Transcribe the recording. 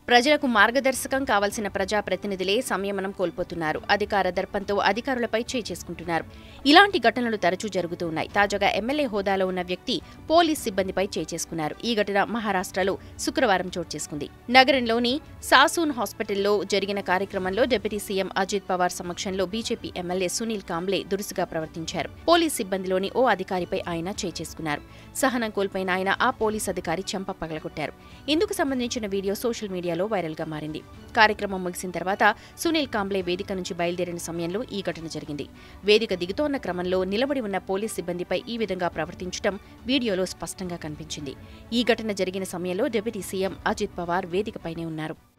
ప్రజలకు మార్గదర్శకం కావాల్సిన ప్రజాప్రతినిధులే సంయమనం కోల్పోతున్నారు అధికార దర్పంతో అధికారులపై చేసుకుంటున్నారు ఇలాంటి ఘటనలు తరచూ జరుగుతూ ఉన్నాయి తాజాగా ఎమ్మెల్యే హోదాలో ఉన్న వ్యక్తి పోలీస్ సిబ్బందిపై చేసుకున్నారు ఈ ఘటన మహారాష్ట్రలో శుక్రవారం చోటు చేసుకుంది నగరంలోని సాసూన్ హాస్పిటల్లో జరిగిన కార్యక్రమంలో డిప్యూటీ సీఎం అజిత్ పవార్ సమక్షంలో బీజేపీ ఎమ్మెల్యే సునీల్ కాంబ్లే దురుసుగా ప్రవర్తించారు పోలీస్ సిబ్బందిలోని ఓ అధికారిపై ఆయన చేసుకున్నారు సహనం కోల్పోయిన ఆయన ఆ పోలీస్ అధికారి చెంప పగలగొట్టారు ఇందుకు సంబంధించిన వీడియో సోషల్ మీడియాలో వైరల్గా మారింది కార్యక్రమం ముగిసిన తర్వాత సునీల్ కాంబ్లే వేదిక నుంచి బయలుదేరిన సమయంలో ఈ ఘటన జరిగింది వేదిక దిగుతోన్న క్రమంలో నిలబడి ఉన్న పోలీస్ సిబ్బందిపై ఈ విధంగా ప్రవర్తించడం వీడియోలో స్పష్టంగా కనిపించింది ఈ ఘటన జరిగిన సమయంలో డిప్యూటీ సీఎం అజిత్ పవార్ వేదికపైనే ఉన్నారు